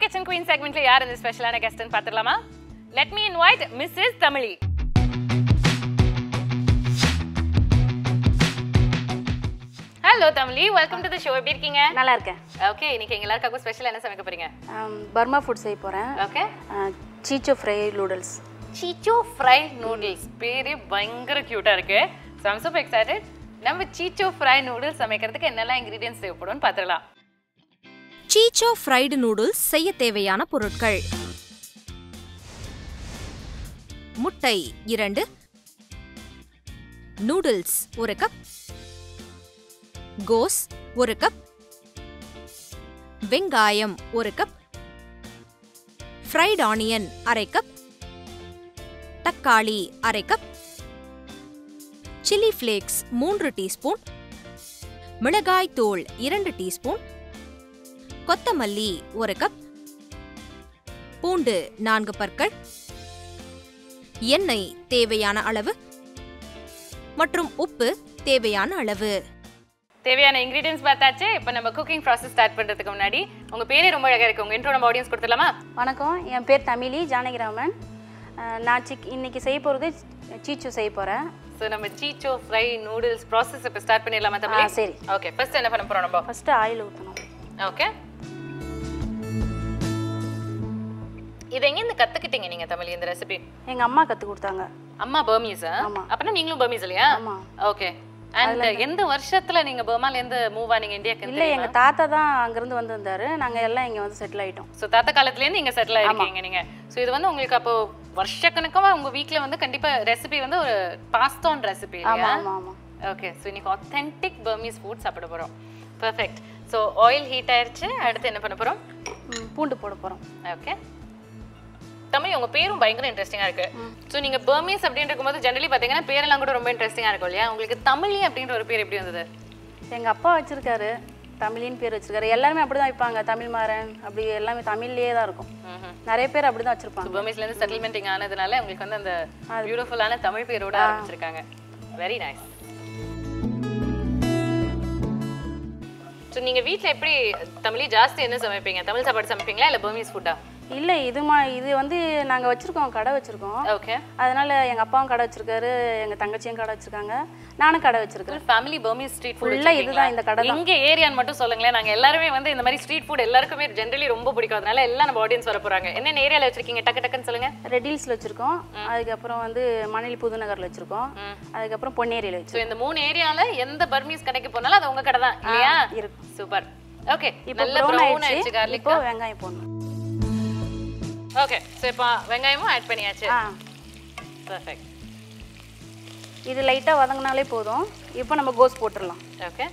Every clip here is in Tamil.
கிச்சன் குயின் செக்மெண்ட்ல யார் இந்த ஸ்பெஷலான கெஸ்ட்னு பார்த்துடலாமா let me invite Mrs Tamizhi hello Tamizhi welcome to the show எப்படி இருக்கீங்க நல்லா இருக்கேன் ஓகே இன்னைக்கு எங்க எல்லாருக்காகவும் ஸ்பெஷல் என்ன சமைக்க போறீங்க ஆம், பர்மா ஃபுட் செய்ய போகிறேன் ஓகே சீச்சோ ஃப்ரை நூடுல்ஸ் சீச்சோ ஃப்ரை நூடுல்ஸ் பேரே பயங்கர கியூட்டா இருக்கு ஸோ ஐம் சூப்பர் எக்ஸைட்டட் நம்ம சீச்சோ ஃப்ரை நூடுல்ஸ் சமைக்கிறதுக்கு என்னெல்லாம் இன்கிரீடியன்ஸ் தேவைப்படும்னு பார்த்துடலாம் சீச்சோ ஃப்ரைடு நூடுல்ஸ் செய்ய தேவையான பொருட்கள் முட்டை இரண்டு நூடுல்ஸ் ஒரு கப் கோஸ் ஒரு கப் வெங்காயம் ஒரு கப் ஃப்ரைட் ஆனியன் அரை கப் தக்காளி அரை கப் சில்லி ஃப்ளேக்ஸ் மூன்று டீஸ்பூன் மிளகாய் தூள் இரண்டு டீஸ்பூன் கொத்தமல்லி ஒரு கப் பூண்டு நான்கு பற்கள் எண்ணெய் தேவையான அளவு மற்றும் உப்பு தேவையான அளவு தேவையான இன்கிரீடியன்ஸ் பார்த்தாச்சு இப்போ நம்ம குக்கிங் ப்ராசஸ் ஸ்டார்ட் பண்றதுக்கு முன்னாடி உங்க பேரே ரொம்ப அழகா இருக்கு உங்க இன்ட்ரோ நம்ம ஆடியன்ஸ் கொடுத்துடலாமா வணக்கம் என் பேர் தமிழி ஜானகிராமன் அஹ், நான் சிக் இன்னைக்கு செய்ய போகிறது சீச்சு செய்ய போகிறேன் ஸோ நம்ம சீச்சோ ஃப்ரை நூடுல்ஸ் ப்ராசஸ் இப்போ ஸ்டார்ட் பண்ணிடலாமா தமிழ் ஆ, சரி. ஓகே ஃபர்ஸ்ட் என்ன பண்ண போறோம் நம்ம ஃபஸ்ட்டு ஆயில் ஊற்றணும் ஓகே இதை எங்கேருந்து கத்துக்கிட்டீங்க நீங்க தமிழ் இந்த ரெசிபி எங்கள் அம்மா கற்றுக் கொடுத்தாங்க அம்மா பர்மீஸா ஆமா. அப்பனா நீங்களும் பர்மீஸ் இல்லையா ஆமா. ஓகே அண்ட் எந்த வருஷத்துல நீங்க பர்மால இருந்து மூவ் ஆனீங்க இந்தியாக்கு இல்லை எங்கள் தாத்தா தான் அங்கேருந்து வந்திருந்தாரு நாங்கள் எல்லாம் இங்கே வந்து செட்டில் ஆகிட்டோம் ஸோ தாத்தா காலத்துல இருந்து இங்க செட்டில் ஆயிருக்கீங்க நீங்க ஸோ இது வந்து உங்களுக்கு அப்போ வருஷக்கணக்கமா உங்க வீட்ல வந்து கண்டிப்பா ரெசிபி வந்து ஒரு பாஸ்தான் ரெசிபி ஆமாம் இல்லையா ஆமாம் ஆமாம் ஓகே ஸோ இன்னைக்கு ஆத்தென்டிக் பர்மீஸ் ஃபுட் சாப்பிட போறோம் பெர்ஃபெக்ட் ஸோ ஆயில் ஹீட் ஆயிருச்சு அடுத்து என்ன பண்ண போறோம் ம், பூண்டு போட போகிறோம் ஓகே தமிழ் உங்க பேரும் பயங்கர இன்ட்ரெஸ்டிங்கா இருக்கு ஸோ நீங்க பர்மீஸ் அப்படின்னு இருக்கும்போது ஜெனரலி பாத்தீங்கன்னா பேரெல்லாம் கூட ரொம்ப இன்ட்ரெஸ்டிங்கா இருக்கும் இல்லையா உங்களுக்கு தமிழி அப்படின்ற ஒரு பேர் எப்படி வந்தது எங்கள் அப்பா வச்சுருக்காரு தமிழின்னு பேர் வச்சிருக்காரு எல்லாருமே அப்படி தான் வைப்பாங்க தமிழ் மாறன் அப்படி எல்லாமே தமிழ்லேயே தான் இருக்கும் நிறைய பேர் அப்படி தான் வச்சுருப்பாங்க பர்மீஸ்ல இருந்து செட்டில்மெண்டிங் ஆனதுனால உங்களுக்கு வந்து அந்த பியூட்டிஃபுல்லான தமிழ் பேரோட ஆரம்பிச்சிருக்காங்க வெரி நைஸ் ஸோ நீங்க வீட்ல எப்படி தமிழ் ஜாஸ்தி என்ன சமைப்பீங்க தமிழ் சாப்பாடு சமைப்பீங்களா இல்ல பர்மீஸ் ஃபுட்டா இல்லை இது மா இது வந்து நாங்கள் வச்சுருக்கோம் கடை வச்சுருக்கோம் ஓகே அதனால எங்கள் அப்பாவும் கடை வச்சிருக்காரு எங்கள் தங்கச்சியும் கடை வச்சிருக்காங்க நானும் கடை வச்சிருக்கேன் ஃபேமிலி பர்மீஸ் ஸ்ட்ரீட் ஃபுட் ஃபுல்லாக இதுதான் இந்த கடை தான் எங்க ஏரியான்னு மட்டும் சொல்லுங்களேன் நாங்க எல்லாருமே வந்து இந்த மாதிரி ஸ்ட்ரீட் ஃபுட் எல்லாருக்குமே ஜென்ரலி ரொம்ப பிடிக்கும் அதனால எல்லாம் நம்ம ஆடியன்ஸ் வர போறாங்க என்ன ஏரியால வச்சிருக்கீங்க டக்கு டக்குன்னு சொல்லுங்க ரெட்டில்ஸில் வச்சுருக்கோம் அதுக்கப்புறம் வந்து மணலி புதுநகரில் வச்சுருக்கோம் அதுக்கப்புறம் பொன்னேரியில் ஸோ வச்சுருக்கோம் இந்த மூணு ஏரியால எந்த பர்மீஸ் கடைக்கு போனாலும் அது உங்க கடை தான் இல்லையா இருக்கும் சூப்பர் ஓகே இப்போ நல்ல ப்ரௌன் ப்ரௌன் ஆயிடுச்சு ஆயிடுச்சு garlic இப்போ வெங்காயம் போடணும் ஓகே ஸோ இப்போ வெங்காயமும் ஆட் பண்ணியாச்சு ஆ பர்ஃபெக்ட் இது லைட்டாக வதங்கினாலே போதும் இப்போ நம்ம கோஸ் போட்டுடலாம் ஓகே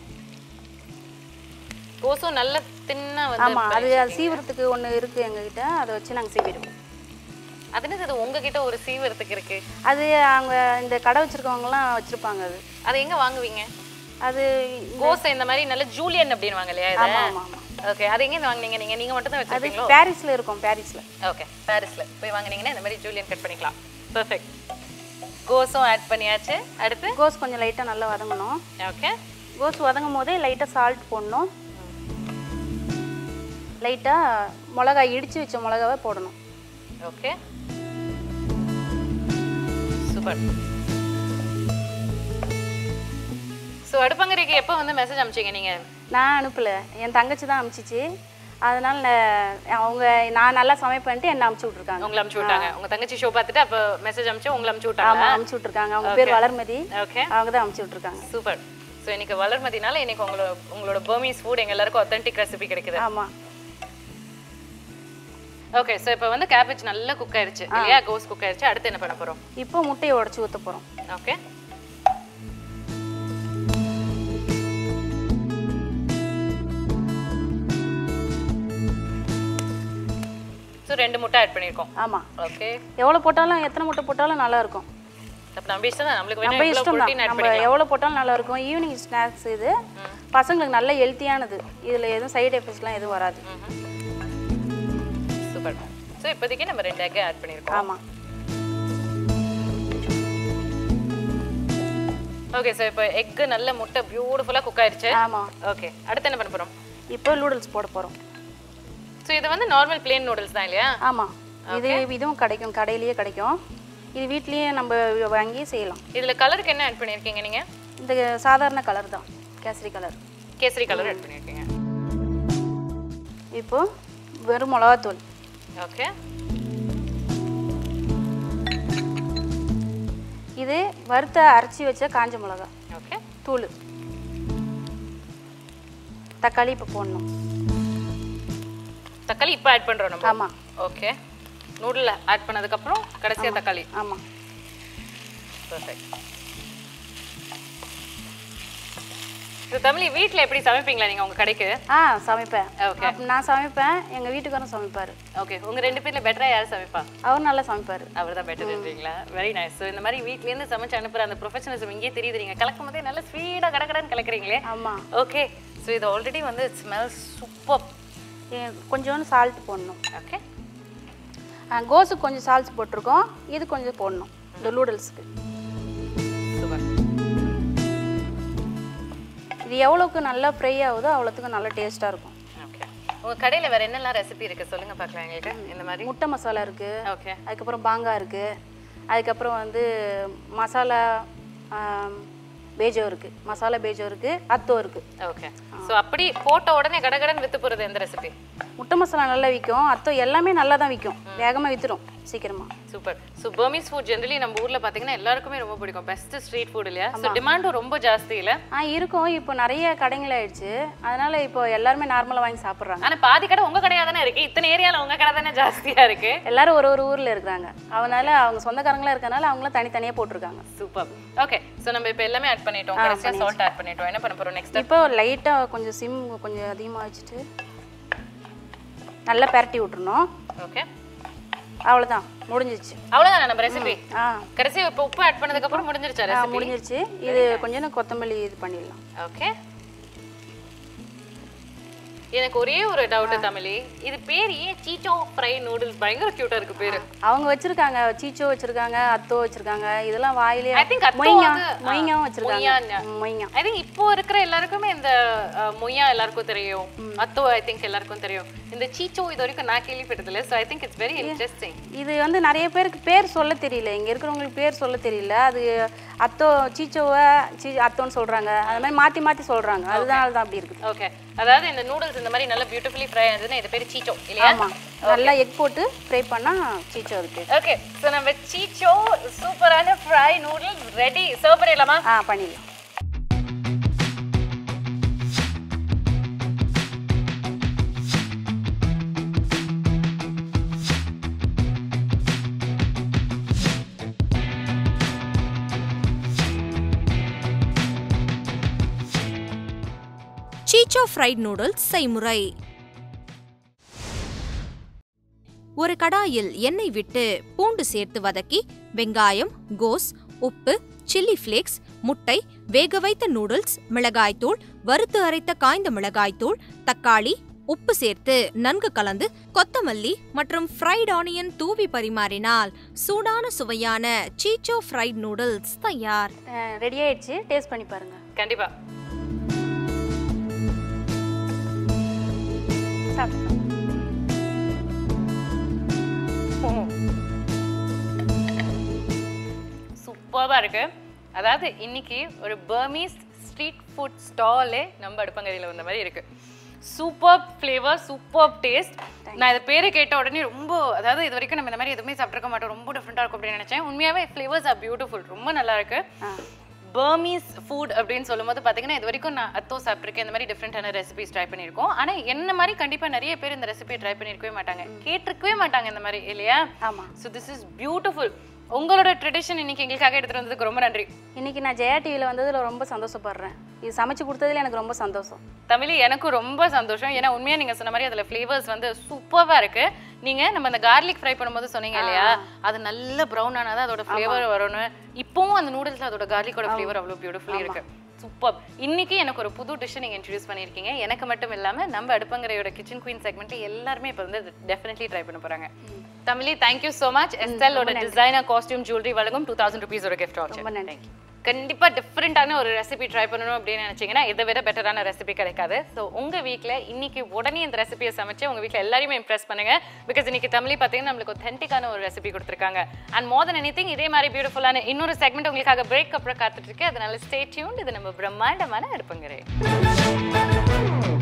கோஸும் நல்ல தின்னா வந்து ஆமாம் அது அது சீவுறதுக்கு ஒன்று இருக்குது எங்ககிட்ட அதை வச்சு நாங்கள் சீவிடுவோம் அது என்னது அது உங்ககிட்ட ஒரு சீவரத்துக்கு இருக்கு அது அவங்க இந்த கடை வச்சுருக்கவங்கலாம் வச்சுருப்பாங்க அது அது எங்க வாங்குவீங்க அது கோஸை இந்த மாதிரி நல்ல ஜூலியன் அப்படின்னு இல்லையா இதை ஆமாம் ஆமாம் ஆமாம் ஓகே அது எங்க வாங்குனீங்க நீங்க நீங்க மட்டும் தான் அது வச்சிருப்பீங்களோ பாரிஸில் இருக்கும் பாரிஸில் ஓகே பாரிஸ்ல போய் வாங்குனீங்கன்னா இந்த மாதிரி ஜூலியன் கட் பண்ணிக்கலாம் பெர்ஃபெக்ட் கோஸும் ஆட் பண்ணியாச்சு அடுத்து கோஸ் கொஞ்சம் லைட்டாக நல்லா வதங்கணும் ஓகே கோஸ் வதங்கும் போதே லைட்டாக சால்ட் போடணும் லைட்டாக மிளகாய் இடித்து வச்ச மிளகாவை போடணும் ஓகே சூப்பர் ஸோ அடுப்பங்கரைக்கு எப்போ வந்து மெசேஜ் அனுப்பிச்சீங்க நீங்க நான் அனுப்பலை என் தங்கச்சி தான் அனுப்பிச்சிச்சு அதனால நான் அவங்க நான் நல்லா சமைப்பேன்ட்டு என்ன அனுப்பிச்சி விட்ருக்காங்க உங்களை அனுப்பிச்சு விட்டாங்க உங்க தங்கச்சி ஷோ பார்த்துட்டு அப்போ மெசேஜ் அனுப்பிச்சு உங்களை அனுப்பிச்சு விட்டாங்க ஆமாம் அனுப்பிச்சி விட்ருக்காங்க அவங்க பேர் வளர்மதி ஓகே அவங்க தான் அனுப்பிச்சி விட்ருக்காங்க சூப்பர் ஸோ இன்னைக்கு வளர்மதினால இன்னைக்கு உங்களோட உங்களோட பர்மீஸ் ஃபுட் எங்க எல்லாருக்கும் ஒத்தன்டிக் ரெசிபி கிடைக்குது ஆமாம் ஓகே ஸோ இப்போ வந்து கேபேஜ் நல்லா குக் ஆயிருச்சு இல்லையா கோஸ் குக் ஆயிருச்சு அடுத்து என்ன பண்ண போறோம் இப்போ முட்டையை உடச்சி ஊற்ற போகிறோம் ஓகே ஸோ ரெண்டு முட்டை ஆட் பண்ணியிருக்கோம் ஆமாம் ஓகே எவ்வளோ போட்டாலும் எத்தனை முட்டை போட்டாலும் நல்லா இருக்கும் அப்போ நம்ம இஷ்டம் தான் நம்மளுக்கு நம்ம வேணும் இவ்வளோ இஷ்டம் தான் ப்ரோட்டீன் ஆட் நம்ம பண்ணிக்கலாம் எவ்வளோ போட்டாலும் நல்லா இருக்கும் ஈவினிங் ஸ்நாக்ஸ் இது பசங்களுக்கு நல்ல ஹெல்த்தியானது இதில் எதுவும் சைடு எஃபெக்ட்ஸ்லாம் எதுவும் வராது சூப்பர் ஸோ இப்போதைக்கு நம்ம ரெண்டு எக் ஆட் பண்ணியிருக்கோம் ஆமாம் ஓகே சார் இப்போ எக்கு நல்ல முட்டை பியூட்டிஃபுல்லாக குக் ஆயிருச்சு ஆமாம் ஓகே அடுத்து என்ன பண்ண போகிறோம் இப்போ நூடுல்ஸ் போட போகிறோம் ஸோ ஸோ இது வந்து நார்மல் பிளேன் நூடுல்ஸ் தான் இல்லையா ஆமாம் இது இதுவும் கிடைக்கும் கடையிலேயே கிடைக்கும் இது வீட்லேயே நம்ம வாங்கி செய்யலாம் இதுல கலருக்கு என்ன ஆட் பண்ணியிருக்கீங்க நீங்க இந்த சாதாரண கலர் தான் கேசரி கலர் கேசரி கலர் ஆட் பண்ணியிருக்கீங்க இப்போ வெறும் மிளகாத்தூள் ஓகே இது வறுத்த அரைச்சி வச்ச காஞ்ச மிளகா ஓகே தூள் தக்காளி இப்போ போடணும் தக்காளி இப்போ ஆட் பண்றோம் நம்ம ஆமாம் ஓகே நூடுல் ஆட் பண்ணதுக்கப்புறம் கடைசியா தக்காளி ஆமாம் பர்ஃபெக்ட் ஸோ தமிழ் வீட்டில் எப்படி சமைப்பீங்களா நீங்கள் உங்கள் கடைக்கு ஆ சமைப்பேன் Okay. அப்ப நான் சமைப்பேன் எங்கள் வீட்டுக்காரரும் சமைப்பார் ஓகே உங்கள் ரெண்டு பேரில் பெட்டராக யார் சமைப்பா அவர் நல்லா சமைப்பார் அவர் தான் பெட்டர்ன்றீங்களா வெரி நைஸ் ஸோ இந்த மாதிரி வீட்லேருந்து சமைச்சு அனுப்புகிற அந்த ப்ரொஃபஷனலிசம் இங்கே தெரியுது நீங்கள் கலக்கும் போதே நல்லா ஸ்வீடாக கடகடன்னு கலக்குறீங்களே ஆமாம் ஓகே ஸோ இது ஆல்ரெடி வந்து ஸ்மெல் சூப்பர் கொஞ்சோண்டு சால்ட் போடணும் ஓகே ஆ, கோஸுக்கு கொஞ்சம் சால்ட் போட்டிருக்கோம் இது கொஞ்சம் போடணும் இந்த நூடுல்ஸுக்கு சூப்பர் இது எவ்வளோக்கு நல்லா ஃப்ரை ஆகுதோ அவ்வளோத்துக்கு நல்லா டேஸ்ட்டாக இருக்கும் ஓகே உங்கள் கடையில் வேறு என்னெல்லாம் ரெசிபி இருக்குது சொல்லுங்கள் பார்க்கலாம் எங்களுக்கு இந்த மாதிரி முட்டை மசாலா இருக்குது ஓகே அதுக்கப்புறம் பாங்கா இருக்குது அதுக்கப்புறம் வந்து மசாலா ஆம், பேஜோ இருக்குது மசாலா பேஜோ இருக்குது அத்தோ இருக்குது ஓகே ஸோ அப்படி போட்ட உடனே கடகடன்னு வித்து போகிறது எந்த ரெசிபி முட்டை மசாலா நல்லா விற்கும் அத்தோ எல்லாமே நல்லா தான் விற்கும் வேகமாக விற்றுரும் சீக்கிரமாக super so Burmese food generally நம்ம ஊரில் பார்த்தீங்கன்னா எல்லாருக்குமே ரொம்ப பிடிக்கும் பெஸ்ட் ஸ்ட்ரீட் ஃபுட் இல்லையா ஸோ டிமாண்டும் ரொம்ப ஜாஸ்தி இல்லை ஆ இருக்கும் இப்போ நிறைய கடைகள் ஆயிடுச்சு அதனால இப்போ எல்லாருமே நார்மலாக வாங்கி சாப்பிட்றாங்க ஆனால் பாதி கடை உங்கள் கடையாக தானே இருக்குது இத்தனை ஏரியாவில் உங்கள் கடை தானே ஜாஸ்தியாக இருக்குது எல்லாரும் ஒரு ஒரு ஊரில் இருக்கிறாங்க அதனால அவங்க சொந்தக்காரங்களா இருக்கறனால அவங்களாம் தனித்தனியாக போட்டிருக்காங்க சூப்பர் ஓகே ஸோ நம்ம இப்போ எல்லாமே ஆட் பண்ணிட்டோம் கடைசியாக சால்ட் ஆட் பண்ணிட்டோம் என்ன பண்ண போகிறோம் நெக்ஸ்ட் இப்போ லைட்டாக கொஞ்சம் சிம் கொஞ்சம் அதிகமாக வச்சுட்டு நல்லா பெரட்டி விட்டுறணும் ஓகே அவ்வளோதான் முடிஞ்சிருச்சு அவ்வளோதானே நம்ம ரெசிபி ஆ கடைசி இப்போ உப்பு ஆட் பண்ணதுக்கப்புறம் முடிஞ்சிருச்சா ஆ, ரெசிபி முடிஞ்சிருச்சு இது கொஞ்சம் கொத்தமல்லி இது பண்ணிடலாம் ஓகே எனக்கு ஒரே ஒரு டவுட் தமிழி இது பேர் ஏன் சீச்சோ ஃப்ரை நூடுல்ஸ் பயங்கர க்யூட்டா இருக்கு பேரு அவங்க வச்சிருக்காங்க சீச்சோ வச்சிருக்காங்க அத்தோ வச்சிருக்காங்க இதெல்லாம் வாயிலே I think அத்தோ மொய்ங்கா வந்து, ஆ, மொய்ங்காவும் வச்சிருக்காங்க மொய்யான்னு. ம், மொய்ங்கா ஐ திங்க் இப்போ இருக்கிற எல்லாருக்குமே இந்த அஹ், மொய்யா எல்லாருக்கும் தெரியும் அத்தோ ஐ திங்க் எல்லாருக்கும் தெரியும் இந்த சீச்சோ இது வரைக்கும் நான் கேள்விப்பட்டதில்லை so I think it's very interesting இது வந்து நிறைய பேருக்கு பேர் சொல்ல தெரியல இங்க இருக்கிறவங்களுக்கு பேர் சொல்ல தெரியல அது அத்தோ சீச்சோவை சீ அத்தோன்னு சொல்றாங்க அது மாதிரி மாத்தி மாத்தி சொல்றாங்க அதனால தான் அப்படி இருக்குது ஓகே அதாவது இந்த நூடுல்ஸ் இந்த மாதிரி நல்லா பியூட்டிஃபுல்லி ஃப்ரை ஆகுதுன்னா இது பேர் சீச்சோ இல்லையா ஆமா நல்லா எக் போட்டு ஃப்ரை பண்ணா சீச்சோ இருக்கு ஓகே ஸோ நம்ம சீச்சோ சூப்பரான ஃப்ரை நூடுல்ஸ் ரெடி சர்வ் பண்ணிடலாமா ஆ பண்ணிடலாம் சீச்சோ ஃப்ரைட் நூடுல்ஸ் செய்முறை ஒரு கடாயில் எண்ணெய் விட்டு பூண்டு சேர்த்து வதக்கி வெங்காயம் கோஸ் உப்பு சில்லி ஃப்ளேக்ஸ் முட்டை வேக வைத்த நூடுல்ஸ் மிளகாய்த்தூள் வறுத்து அரைத்த காய்ந்த மிளகாய்த்தூள் தக்காளி உப்பு சேர்த்து நன்கு கலந்து கொத்தமல்லி மற்றும் ஃப்ரைட் ஆனியன் தூவி பரிமாறினால் சூடான சுவையான சீச்சோ ஃப்ரைட் நூடுல்ஸ் தயார் ரெடி ஆயிடுச்சு டேஸ்ட் பண்ணி பாருங்க கண்டிப்பா சாப்பிட்டு சூப்பராக இருக்கு அதாவது இன்னைக்கு ஒரு பர்மீஸ் ஸ்ட்ரீட் ஃபுட் ஸ்டாலே நம்ம அடுப்பங்கரையில் வந்த மாதிரி இருக்கு சூப்பர் ஃப்ளேவர் சூப்பர் டேஸ்ட் நான் இதை பேரை கேட்ட உடனே ரொம்ப அதாவது இது வரைக்கும் நம்ம இந்த மாதிரி எதுவுமே சாப்பிட்ருக்க மாட்டோம் ரொம்ப டிஃப்ரெண்ட்டாக இருக்கும் அப்படின்னு நினச்சேன் உண்மையாகவே ஃப்ளேவர்ஸ் ஆர் பியூட்டிஃபுல் ரொம்ப நல்லா இருக்கு பர்மீஸ் ஃபுட் அப்படின்னு சொல்லும்போது பார்த்தீங்கன்னா இது வரைக்கும் நான் அத்தோ சாப்பிட்ருக்கேன் இந்த மாதிரி டிஃப்ரெண்ட்டான ரெசிபிஸ் ட்ரை பண்ணியிருக்கோம் ஆனால் என்ன மாதிரி கண்டிப்பாக நிறைய பேர் இந்த ரெசிபியை ட்ரை பண்ணியிருக்கவே மாட்டாங்க கேட்டிருக்கவே மாட்டாங்க இந்த மாதிரி இல்லையா ஆமா ஸோ திஸ் இஸ் பியூட்டிஃபுல் உங்களோட ட்ரெடிஷன் இன்னைக்கு எங்களுக்காக எடுத்துட்டு வந்ததுக்கு ரொம்ப நன்றி இன்னைக்கு நான் ஜெயா டிவியில் வந்ததுல ரொம்ப சந்தோஷப்படுறேன் இது சமைச்சு கொடுத்ததுல எனக்கு ரொம்ப சந்தோஷம் தமிழ் எனக்கும் ரொம்ப சந்தோஷம் ஏன்னா உண்மையா நீங்க சொன்ன மாதிரி அதுல ஃப்ளேவர்ஸ் வந்து சூப்பரா இருக்கு நீங்க நம்ம அந்த கார்லிக் ஃப்ரை பண்ணும்போது சொன்னீங்க இல்லையா அது நல்ல ப்ரௌன் ஆனாதான் அதோட ஃப்ளேவர் வரும்னு இப்பவும் அந்த நூடுல்ஸ்ல அதோட கார்லிக்கோட ஃப்ளேவர் அவ்வளவு பியூட்டிஃபுல்லி இருக்கு சூப்பர் இன்னைக்கு எனக்கு ஒரு புது டிஷ் நீங்க இன்ட்ரடியூஸ் பண்ணியிருக்கீங்க எனக்கு மட்டும் இல்லாம நம்ம அடுப்பங்கரையோட கிச்சன் குயின் செக்மெண்ட்ல எல்லாருமே இப்போ வந்து டெஃபினெட்லி ட்ரை பண்ண போறாங்க தமிழி தேங்க்யூ ஸோ மச் எஸ்டலோட டிசைனர் காஸ்டியூம் ஜுவல்லரி வழங்கும் டூ தௌசண்ட் ருபீஸோட கிஃப்ட் ரொம்ப நன்றி தேங்க்யூ கண்டிப்பா டிஃப்ரெண்டான ஒரு ரெசிபி ட்ரை பண்ணணும் அப்படின்னு நினைச்சீங்கன்னா இதை விட பெட்டரான ரெசிபி கிடைக்காது ஸோ உங்க வீட்ல இன்னைக்கு உடனே இந்த ரெசிபியை சமைச்சு உங்க வீட்ல எல்லாரையுமே இம்ப்ரெஸ் பண்ணுங்க பிகாஸ் இன்னைக்கு தமிழ் பார்த்தீங்கன்னா நம்மளுக்கு ஒத்தென்டிக்கான ஒரு ரெசிபி கொடுத்துருக்காங்க அண்ட் மோர் தென் எனி இதே மாதிரி பியூட்டிஃபுல்லான இன்னொரு செக்மெண்ட் உங்களுக்காக பிரேக் அப்புறம் காத்துட்டு இருக்கு அதனால ஸ்டே டியூன் இது நம்ம பிரம்மாண்டமான அடுப்புங்கிறேன்